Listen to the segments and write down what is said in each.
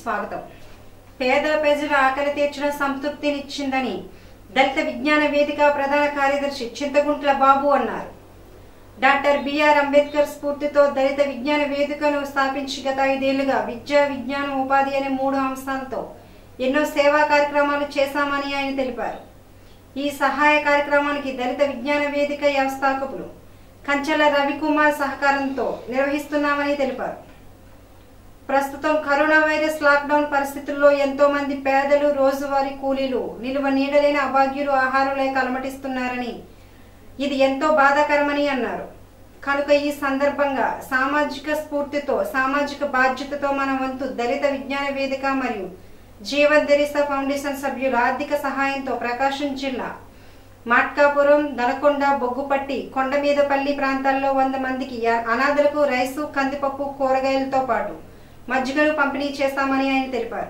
స్వాగతం పేద ప్రజల ఆకలి తీర్చడం సంతృప్తినిచ్చిందని దళిత విజ్ఞాన వేదిక ప్రధాన కార్యదర్శి చింతగుంట్ల బాబు అన్నారు డాక్టర్ బిఆర్ అంబేద్కర్ స్ఫూర్తితో దళిత విజ్ఞాన వేదికను స్థాపించి గత ఐదేళ్లుగా విద్య విజ్ఞానం ఉపాధి అనే మూడు అంశాలతో ఎన్నో సేవా కార్యక్రమాలు చేశామని ఆయన తెలిపారు ఈ సహాయ కార్యక్రమానికి దళిత విజ్ఞాన వేదిక వ్యవస్థాపకులు కంచెల రవికుమార్ సహకారంతో నిర్వహిస్తున్నామని తెలిపారు ప్రస్తుతం కరోనా వైరస్ లాక్డౌన్ పరిస్థితుల్లో ఎంతో మంది పేదలు రోజువారీ కూలీలు నిలువ నీడలేని అభాగ్యులు ఆహారం లేక అలమటిస్తున్నారని ఇది ఎంతో బాధాకరమని అన్నారు కనుక ఈ సందర్భంగా సామాజిక స్ఫూర్తితో సామాజిక బాధ్యతతో మన వంతు దళిత విజ్ఞాన వేదిక మరియు జీవన్ దెరిసా ఫౌండేషన్ సభ్యుల ఆర్థిక సహాయంతో ప్రకాశం జిల్లా మాట్కాపురం దనకొండ బొగ్గుపట్టి కొండమీదపల్లి ప్రాంతాల్లో వంద మందికి యా- అనాథలకు రైసు కందిపప్పు కూరగాయలతో పాటు మజ్జిగను పంపిణీ చేస్తామని ఆయన తెలిపారు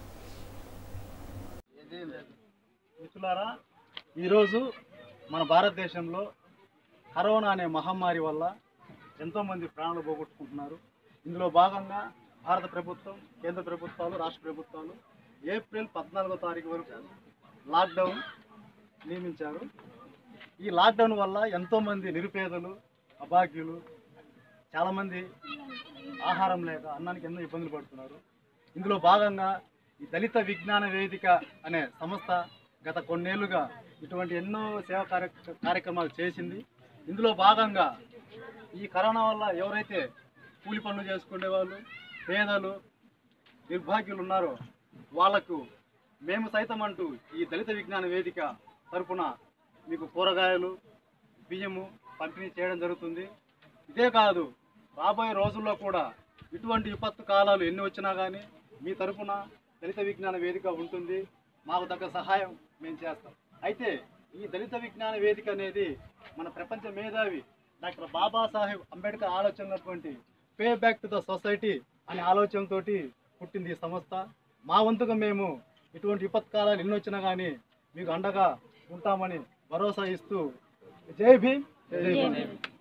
మిత్రులారా ఈరోజు మన భారతదేశంలో కరోనా అనే మహమ్మారి వల్ల ఎంతోమంది ప్రాణాలు పోగొట్టుకుంటున్నారు ఇందులో భాగంగా భారత ప్రభుత్వం కేంద్ర ప్రభుత్వాలు రాష్ట్ర ప్రభుత్వాలు ఏప్రిల్ పద్నాలుగో తారీఖు వరకు లాక్డౌన్ నియమించారు ఈ లాక్డౌన్ వల్ల ఎంతోమంది నిరుపేదలు అభాగ్యులు చాలామంది ఆహారం లేక అన్నానికి ఎన్నో ఇబ్బందులు పడుతున్నారు ఇందులో భాగంగా ఈ దళిత విజ్ఞాన వేదిక అనే సంస్థ గత కొన్నేళ్లుగా ఇటువంటి ఎన్నో సేవా కార్య కార్యక్రమాలు చేసింది ఇందులో భాగంగా ఈ కరోనా వల్ల ఎవరైతే కూలి పనులు చేసుకునే వాళ్ళు పేదలు నిర్భాగ్యులు ఉన్నారో వాళ్లకు మేము సైతం అంటూ ఈ దళిత విజ్ఞాన వేదిక తరపున మీకు కూరగాయలు బియ్యము పంపిణీ చేయడం జరుగుతుంది ఇదే కాదు రాబోయే రోజుల్లో కూడా ఇటువంటి విపత్తు కాలాలు ఎన్ని వచ్చినా కానీ మీ తరపున దళిత విజ్ఞాన వేదిక ఉంటుంది మాకు తగ్గ సహాయం మేము చేస్తాం అయితే ఈ దళిత విజ్ఞాన వేదిక అనేది మన ప్రపంచ మేధావి డాక్టర్ బాబాసాహెబ్ అంబేద్కర్ ఆలోచనటువంటి pay back to the society అనే ఆలోచనతోటి పుట్టింది ఈ సంస్థ మా వంతుగా మేము ఇటువంటి విపత్తు కాలాలు ఎన్ని వచ్చినా కానీ మీకు అండగా ఉంటామని భరోసా ఇస్తూ జై భీమ్ జై భీమ్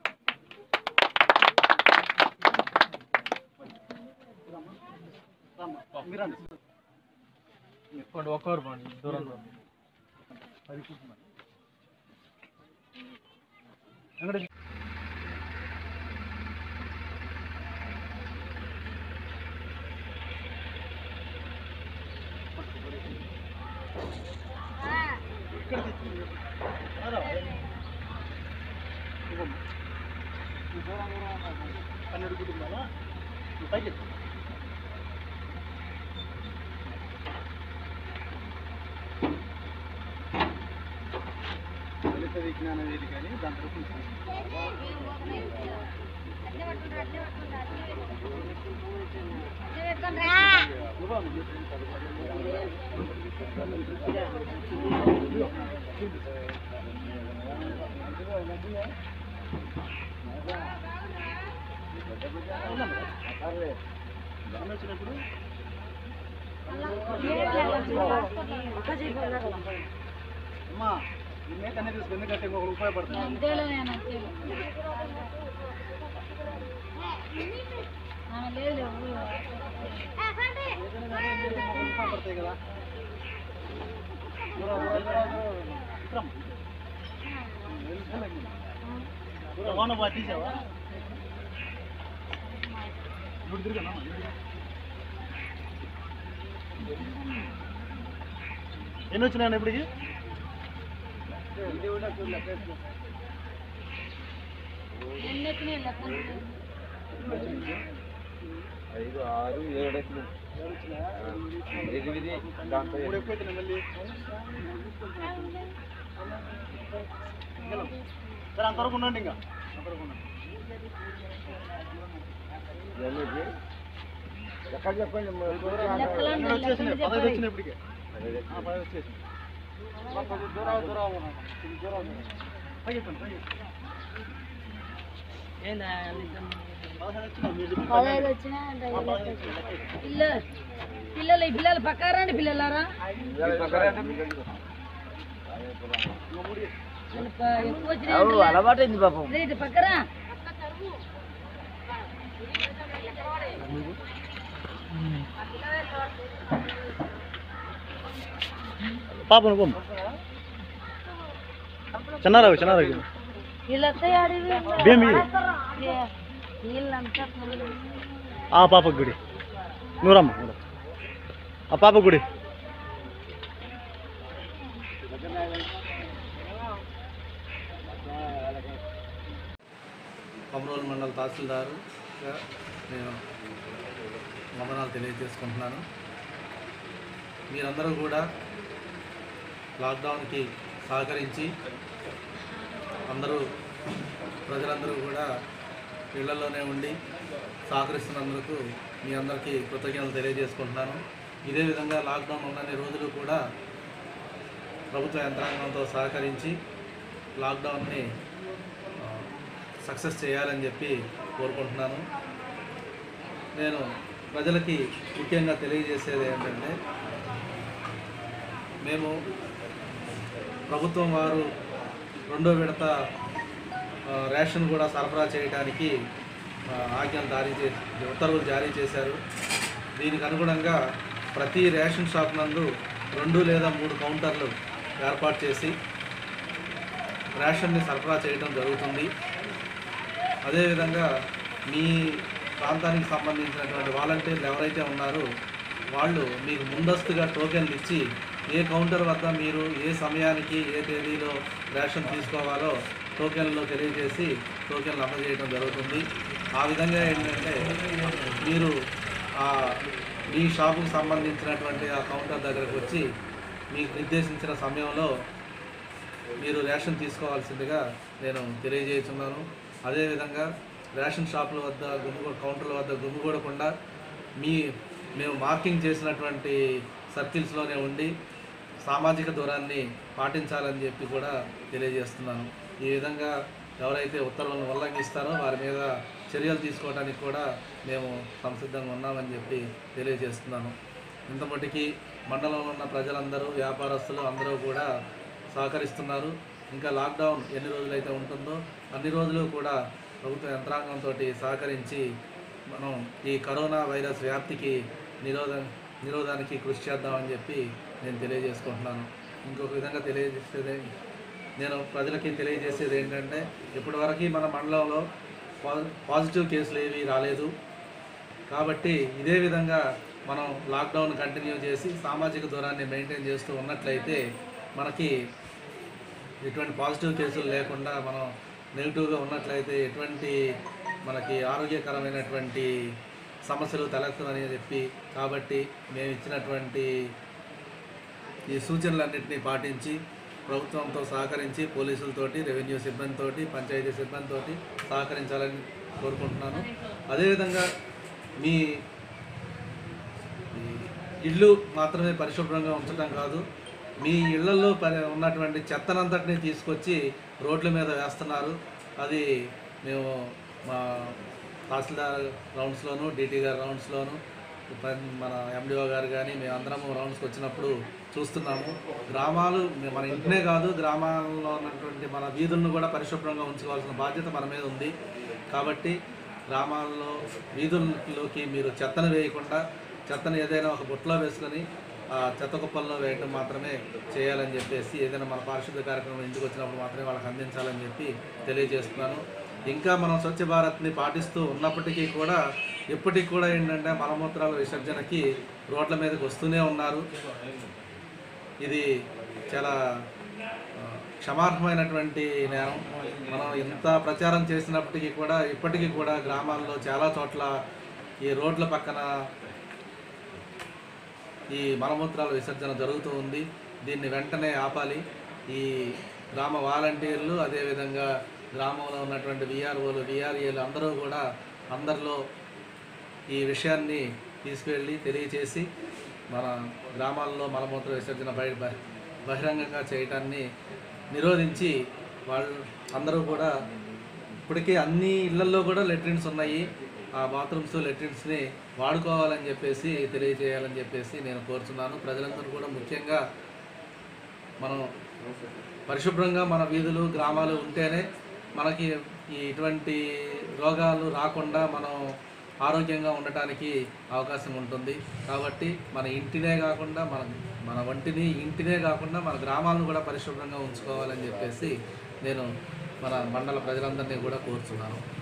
మీరండి ఒక్కరు పండి దూరం వెంకటేష్ పన్నెండు కుటుంబాలా నువ్వు పైకి ఎక్కు. దళిత విజ్ఞాన వేదిక అని దాని తరపున వచ్చినప్పుడు అమ్మా ఈ మేక అనేది తీసుకు ఎందుకంటే ఇంకొకరు ఉపయోగపడుతుంది ఉపయోగపడతాయి కదా దూరం, దూరం, దూరం, దూరం. విక్రమ్. దూరం, వాన బాగా తీసావా ఇప్పుడు తిరిగానా ఎన్ని వచ్చినాయన్న ఇప్పటికి ఐదు ఆరు ఏడు ఎట్లు ఎనిమిది దాంట్లో మూడు ఎక్కువ అవుతున్నాయి మళ్ళీ సరే అంతవరకు ఉండండి ఇంకా అంతవరకు ఉండండి ఎనిమిది ఎక్కడ చెప్పండి ఇక్కడ వచ్చేసినాయి పదహైదు వచ్చినాయి ఇప్పటికే ఆ, పదహైదు వచ్చేసినాయి మా కొద్దిగా దూరం దూరం ఉన్నాం కొద్దిగా దూరం ఉన్నాం పైకి ఎక్కండి, పైకి ఎక్కండి. పదహైదు వచ్చినాయి మీరు చెప్పిన పదహైదు వచ్చినా ఆ, పదహైదు వచ్చినాయి. పిల్లలు పిల్లలు ఈ పిల్లలు పక్క రండి పిల్లలారా ఇంకో మూడు వేసి. వీళ్ళు ప- ఎక్కువ వచ్చినాయి అలవాటైంది పాపం రే, ఇటు పక్కరా పాపను బొమ్మ చిన్నారావు చిన్నారావు వీళ్ళంతా ఆడివి బేమి వీళ్ళంతా ఆ పాపకు గుడి నూరమ్మ నూరమ్మ. ఆ పాప గుడి కొమరోలు మండల తహసీల్దారుగా నేను వందనాలు తెలియజేసుకుంటున్నాను మీరందరూ కూడా లాక్డౌన్కి సహకరించి అందరూ ప్రజలందరూ కూడా ఇళ్లలోనే ఉండి సహకరిస్తున్నందుకు మీ అందరికీ కృతజ్ఞతలు తెలియజేసుకుంటున్నాను ఇదే విధంగా లాక్డౌన్ ఉన్నన్ని రోజులు కూడా ప్రభుత్వ యంత్రాంగంతో సహకరించి లాక్డౌన్ని ఆ, సక్సెస్ చేయాలని చెప్పి కోరుకుంటున్నాను నేను ప్రజలకి ముఖ్యంగా తెలియజేసేది ఏంటంటే మేము ప్రభుత్వం వారు రెండో విడత ఆ, రేషన్ కూడా సరఫరా చేయడానికి ఆ, ఆజ్ఞలు జారీ చేసి ఉత్తర్వులు జారీ చేశారు దీనికి అనుగుణంగా ప్రతి రేషన్ షాప్ నందు రెండు లేదా మూడు కౌంటర్లు ఏర్పాటు చేసి రేషన్ని సరఫరా చేయడం జరుగుతుంది అదేవిధంగా మీ ప్రాంతానికి సంబంధించినటువంటి వాలంటీర్లు ఎవరైతే ఉన్నారో వాళ్ళు మీకు ముందస్తుగా టోకెన్లు ఇచ్చి ఏ కౌంటర్ వద్ద మీరు ఏ సమయానికి ఏ తేదీలో రేషన్ తీసుకోవాలో టోకెన్లో తెలియజేసి టోకెన్లు అందజేయడం జరుగుతుంది ఆ విధంగా ఏంటంటే మీరు ఆ మీ షాపుకు సంబంధించినటువంటి ఆ కౌంటర్ దగ్గరకు వచ్చి మీకు నిర్దేశించిన సమయంలో మీరు రేషన్ తీసుకోవాల్సిందిగా నేను తెలియజేస్తున్నాను అదేవిధంగా రేషన్ షాపుల వద్ద గుమ్ము కౌంటర్ల వద్ద గుమ్మిగూడకుండా మీ మేము మార్కింగ్ చేసినటువంటి సర్కిల్స్లోనే ఉండి సామాజిక దూరాన్ని పాటించాలని చెప్పి కూడా తెలియజేస్తున్నాను ఈ విధంగా ఎవరైతే ఉత్తర్వులను ఉల్లంఘిస్తారో వారి మీద చర్యలు తీసుకోవడానికి కూడా మేము సంసిద్ధంగా ఉన్నామని చెప్పి తెలియజేస్తున్నాను ఇంత మటుకి మండలంలో ఉన్న ప్రజలందరూ వ్యాపారస్తులు అందరూ కూడా సహకరిస్తున్నారు ఇంకా లాక్డౌన్ ఎన్ని రోజులైతే ఉంటుందో అన్ని రోజులు కూడా ప్రభుత్వ యంత్రాంగంతో సహకరించి మనం ఈ కరోనా వైరస్ వ్యాప్తికి నిరోధ నిరోధానికి కృషి చేద్దామని చెప్పి నేను తెలియజేసుకుంటున్నాను ఇంకొక విధంగా తెలియజేసేది నేను ప్రజలకి తెలియజేసేది ఏంటంటే ఇప్పటివరకు మన మండలంలో పా- పాజిటివ్ కేసులు ఏవి రాలేదు కాబట్టి ఇదే విధంగా మనం లాక్డౌన్ కంటిన్యూ చేసి సామాజిక దూరాన్ని మెయింటైన్ చేస్తూ ఉన్నట్లయితే మనకి ఎటువంటి పాజిటివ్ కేసులు లేకుండా మనం నెగిటివ్గా ఉన్నట్లయితే ఎటువంటి మనకి ఆరోగ్యకరమైనటువంటి సమస్యలు తలెత్తదని చెప్పి కాబట్టి మేము ఇచ్చినటువంటి ఈ సూచనలన్నింటినీ పాటించి ప్రభుత్వంతో సహకరించి పోలీసులతోటి రెవెన్యూ సిబ్బందితోటి పంచాయతీ సిబ్బందితోటి సహకరించాలని కోరుకుంటున్నాను అదేవిధంగా మీ ఈ ఇల్లు మాత్రమే పరిశుభ్రంగా ఉంచడం కాదు మీ ఇళ్లలో పరి ఉన్నటువంటి చెత్తనంతటిని తీసుకొచ్చి రోడ్ల మీద వేస్తున్నారు అది మేము మా తహసీల్దార్ రౌండ్స్లోను డీటీ గారి రౌండ్స్లోను పన్- మన ఎండిఓ గారు కానీ మేమందరము రౌండ్స్కి వచ్చినప్పుడు చూస్తున్నాము గ్రామాలు మే- మన ఇంటినే కాదు గ్రామాల్లో ఉన్నటువంటి మన వీధులను కూడా పరిశుభ్రంగా ఉంచుకోవాల్సిన బాధ్యత మన మీద ఉంది కాబట్టి గ్రామాల్లో వీధుల్లోకి మీరు చెత్తను వేయకుండా చెత్తను ఏదైనా ఒక బుట్టలో వేసుకొని ఆ చెత్త కుప్పల్లో వేయడం మాత్రమే చేయాలని చెప్పేసి ఏదైనా మన పారిశుద్ధ కార్యక్రమం ఇంటికి వచ్చినప్పుడు మాత్రమే వాళ్ళకి అందించాలని చెప్పి తెలియజేస్తున్నాను ఇంకా మనం స్వచ్ఛ భారత్ని పాటిస్తూ ఉన్నప్పటికీ కూడా ఇప్పటికి కూడా ఏంటంటే మలమూత్రాల విసర్జనకి రోడ్ల మీదకి వస్తూనే ఉన్నారు ఇది చాలా ఆ, క్షమార్హమైనటువంటి నేరం మనం ఇంత ప్రచారం చేసినప్పటికీ కూడా ఇప్పటికీ కూడా గ్రామాల్లో చాలా చోట్ల ఈ రోడ్ల పక్కన ఈ మలమూత్రాల విసర్జన జరుగుతూ ఉంది దీన్ని వెంటనే ఆపాలి ఈ గ్రామ వాలంటీర్లు అదేవిధంగా గ్రామంలో ఉన్నటువంటి విఆర్ఓలు విఆర్ఏలు అందరూ కూడా అందరిలో ఈ విషయాన్ని తీసుకువెళ్ళి తెలియచేసి మన గ్రామాల్లో మలమూత్ర విసర్జన బయ బహి- బహిరంగంగా చేయటాన్ని నిరోధించి వాళ్ళు అందరూ కూడా ఇప్పటికే అన్ని ఇళ్లల్లో కూడా లెట్రిన్స్ ఉన్నాయి ఆ బాత్రూమ్స్ లెట్రిన్స్ని వాడుకోవాలని చెప్పేసి తెలియజేయాలని చెప్పేసి నేను కోరుతున్నాను ప్రజలందరూ కూడా ముఖ్యంగా మనం పరిశుభ్రంగా మన వీధులు గ్రామాలు ఉంటేనే మనకి ఈ ఇటువంటి రోగాలు రాకుండా మనం ఆరోగ్యంగా ఉండటానికి అవకాశం ఉంటుంది కాబట్టి మన ఇంటినే కాకుండా మన మన వంటిని ఇంటినే కాకుండా మన గ్రామాలను కూడా పరిశుభ్రంగా ఉంచుకోవాలని చెప్పేసి నేను మన మండల ప్రజలందరినీ కూడా కోరుతున్నాను